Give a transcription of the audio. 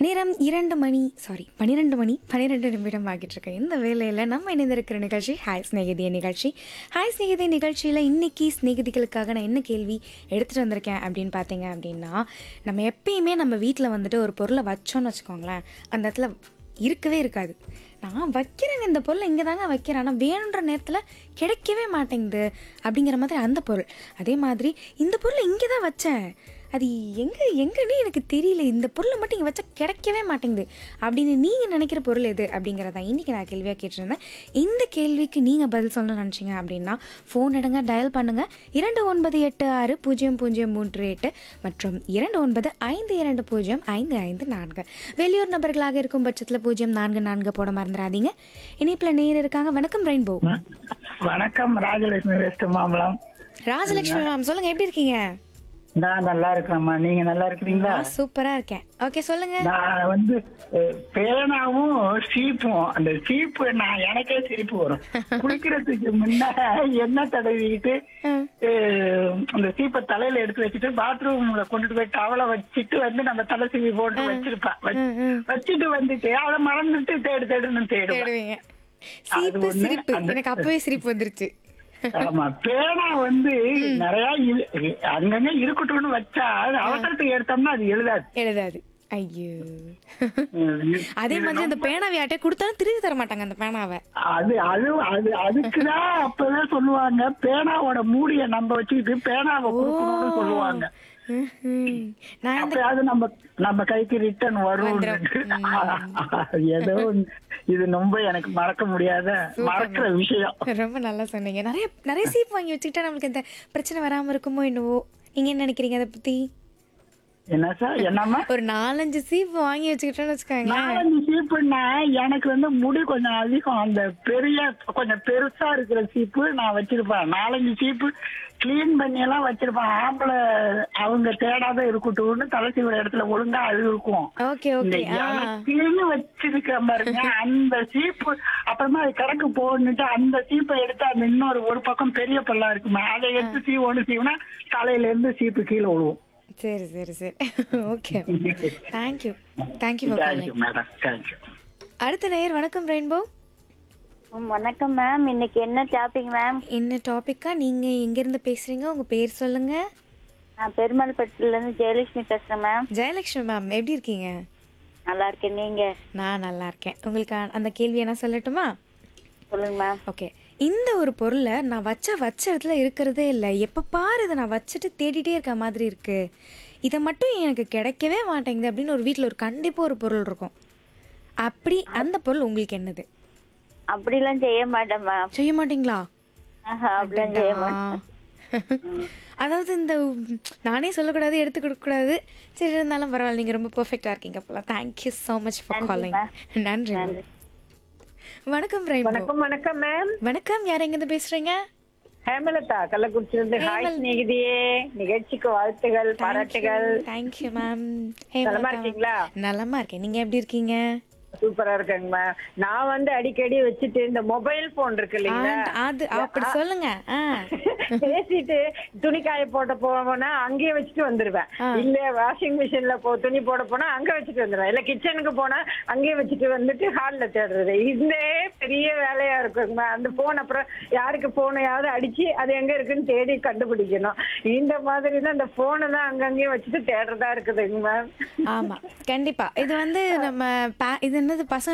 நேரம் இரண்டு மணி சாரி பன்னிரெண்டு மணி பன்னிரெண்டு நிமிடம் ஆகிட்டு இருக்கு இந்த வேலையில் நம்ம இணைந்திருக்கிற நிகழ்ச்சி ஹாய் ஸ்நேகிதிய நிகழ்ச்சி ஹாய் ஸ்நேகிதிய நிகழ்ச்சியில் இன்னைக்கு ஸ்நேகிதிகளுக்காக நான் என்ன கேள்வி எடுத்துகிட்டு வந்திருக்கேன் அப்படின்னு பார்த்தீங்க அப்படின்னா நம்ம எப்பயுமே நம்ம வீட்டில் வந்துட்டு ஒரு பொருளை வச்சோன்னு வச்சுக்கோங்களேன் அந்த இடத்துல இருக்கவே இருக்காது நான் வைக்கிறேங்க இந்த பொருளை இங்கே தாங்க வைக்கிறேன் ஆனால் வேணுன்ற நேரத்தில் கிடைக்கவே மாட்டேங்குது அப்படிங்கிற மாதிரி அந்த பொருள் அதே மாதிரி இந்த பொருளை இங்கே தான் வச்சேன் அது எங்கே எங்கன்னு எனக்கு தெரியல இந்த பொருளை மட்டும் இங்கே வச்சா கிடைக்கவே மாட்டேங்குது அப்படின்னு நீங்கள் நினைக்கிற பொருள் எது அப்படிங்கிறத இன்றைக்கி நான் கேள்வியாக கேட்டிருந்தேன் இந்த கேள்விக்கு நீங்கள் பதில் சொல்லணும்னு நினச்சிங்க அப்படின்னா ஃபோன் எடுங்க டயல் பண்ணுங்கள் இரண்டு ஒன்பது எட்டு ஆறு பூஜ்ஜியம் பூஜ்ஜியம் மூன்று எட்டு மற்றும் இரண்டு ஒன்பது ஐந்து இரண்டு பூஜ்ஜியம் ஐந்து ஐந்து நான்கு வெளியூர் நபர்களாக இருக்கும் பட்சத்தில் பூஜ்ஜியம் நான்கு நான்கு போட மறந்துடாதீங்க இனிப்பில் நேர் இருக்காங்க வணக்கம் ரெயின்போ வணக்கம் ராஜலட்சுமி வெஸ்ட் மாம்பலம் ராஜலட்சுமி மேம் சொல்லுங்கள் எப்படி இருக்கீங்க நான் நல்லா இருக்கிறேம்மா நீங்க நல்லா இருக்கிறீங்களா நான் சூப்பராக இருக்கேன் ஓகே சொல்லுங்கள் நான் வந்து அஹ், பேனாவும் சீப்பும் அந்த சீப்பு நான் எனக்கே சிரிப்பு வரும் குளிக்கிறதுக்கு முன்ன எண்ணெய் தடவிக்கிட்டு அஹ், அந்த சீப்பை தலையில எடுத்து வச்சுட்டு பாத்ரூம்ல கொண்டுட்டு போய் டவலை வச்சுட்டு வந்து நம்ம தலை சீவி போட்டு வச்சிருப்பேன் வச்சு- வச்சுட்டு வந்துட்டு அவளை மறந்துட்டு தேடு தேடுன்னு தேடுவேன் தேடுவீங்க அது சிரிப்பு ஒண்ணு, சிரிப்பு அந்த- எனக்கு அப்பவே சிரிப்பு வந்துருச்சு ஆமா பேனா வந்து நிறைய இரு- அங்கங்க இருக்கட்டும்னு வச்சா அது அவசரத்துக்கு எடுத்தோம்னா அது எழுதாது எழுதாது ஐயோ அதே மாதிரி அந்த பேனாவை யார்ட்ட கொடுத்தாலும் திருப்பி தர மாட்டாங்க அந்த பேனாவை அது அது அது அதுக்குதான் அப்பதான் சொல்லுவாங்க பேனாவோட மூடிய நம்ம வச்சுக்கிட்டு பேனாவை கொடுக்கணும்னு சொல்லுவாங்க ம்ஹும். நான் இந்த அப்பயாவது நம்ம நம்ம கைக்கு ரிட்டர்ன் வரும் ஏதோ ஒண்ணு. இது ரொம்ப எனக்கு மறக்க முடியாத மறக்கிற விஷயம் ரொம்ப நல்லா சொன்னீங்க நிறைய நிறைய சீப் வாங்கி வச்சுக்கிட்டா நம்மளுக்கு இந்த பிரச்சனை வராம இருக்குமோ என்னவோ நீங்க என்ன நினைக்கிறீங்க அதை பத்தி என்ன சார் என்னம்மா ஒரு நாலஞ்சு சீப் வாங்கி வச்சுக்கிட்டோம்னு வச்சுக்கோங்களேன் நாலஞ்சு சீப்புன்னா எனக்கு வந்து முடி கொஞ்சம் அதிகம் அந்த பெரிய கொஞ்சம் பெருசா இருக்கிற சீப்பு நான் வச்சிருப்பேன் நாலஞ்சு சீப்பு கிளீன் பண்ணி எல்லாம் வச்சிருப்பேன் ஆம்பளை அவங்க தேடாத இருக்கட்டும்னு தலை சீவுற இடத்துல ஒழுங்கா அது இருக்கும் ஓகே இந்த ஓகே ஆ எனக்குன்னு வச்சிருக்க பாருங்க அந்த சீப்பு அப்புறமா அது கணக்கு போடணுட்டு அந்த சீப்பை எடுத்து அந்த இன்னொரு ஒரு பக்கம் பெரிய பல்லா இருக்குமா அதை எடுத்து சீவு ஒன்று சீவுனா தலையில இருந்து சீப்பு கீழே விழுவும் சரி சரி சரி okay thank you thank you for thank you calling madam thank you அடுத்த நேயர் வணக்கம் ரெயின்போ ம், வணக்கம் மேம் இன்னைக்கு என்ன டாபிக் மேம் என்ன டாபிக்கா நீங்க எங்க இருந்து பேசுறீங்க உங்க பேர் சொல்லுங்க நான் பெருமாள்பட்டில இருந்து ஜெயலட்சுமி பேசுறேன் மேம் ஜெயலட்சுமி மேம் எப்படி இருக்கீங்க நல்லா இருக்கேன் நீங்க நான் நல்லா இருக்கேன் உங்களுக்கு அ- அந்த கேள்வி என்ன சொல்லட்டுமா சொல்லுங்க மேம் ஓகே இந்த ஒரு பொருளை நான் வச்ச வச்ச இடத்துல இருக்கிறதே இல்லை எப்போ பாரு இதை நான் வச்சுட்டு தேடிட்டே இருக்க மாதிரி இருக்கு இதை மட்டும் எனக்கு கிடைக்கவே மாட்டேங்குது அப்படின்னு ஒரு வீட்டில் ஒரு கண்டிப்பாக ஒரு பொருள் இருக்கும் அப்படி அந்த பொருள் உங்களுக்கு என்னது அப்படிலாம் செய்ய மாட்டேன் மேம் செய்ய மாட்டீங்களா ஆஹா, அப்படிலாம் செய்ய மாட்டேன் அதாவது இந்த உம், நானே சொல்லக்கூடாது எடுத்து கொடுக்கக்கூடாது சரி இருந்தாலும் பரவாயில்ல நீங்கள் ரொம்ப பர்ஃபெக்டாக இருக்கீங்க அப்போலாம் thank you so much for calling நன்றி ma'am. வணக்கம் ரெயின்போ வணக்கம் வணக்கம் மேம் வணக்கம் யார் எங்கேருந்து பேசுகிறீங்க ஹேமலதா கள்ளக்குறிச்சியிலிருந்து ஹாய் ஸ்நேகிதியே நிகழ்ச்சிக்கு வாழ்த்துகள் பாராட்டுகள் தேங்க்யூ மேம் நலமா இருக்கீங்களா நலமா இருக்கேன் நீங்க எப்படி இருக்கீங்க சூப்பரா இருக்கேங்க மேம் நான் வந்து அடிக்கடி வச்சுட்டு இந்த மொபைல் போன் இருக்கு இல்லைங்களா ஆ, அது அப்படி சொல்லுங்க ஆ பேசிட்டு துணி காய போட்ட போனா அங்கேயே வச்சுட்டு வந்துருவேன் இல்ல வாஷிங் மிஷின்ல போ துணி போட போனா அங்க வச்சுட்டு வந்துருவேன் இல்ல கிச்சனுக்கு போனா அங்கேயே வச்சுட்டு வந்துட்டு ஹால்ல தேடுறது இதே பெரிய வேலையா இருக்குங்க மேம் அந்த போன் அப்புறம் யாருக்கு போனையாவது அடிச்சு அது எங்க இருக்குன்னு தேடி கண்டுபிடிக்கணும் இந்த மாதிரி தான் இந்த போனை தான் அங்கங்கேயே வச்சுட்டு தேடுறதா இருக்குதுங்க மேம் ஆமா கண்டிப்பா இது வந்து நம்ம பா- இது என்னது பசங்க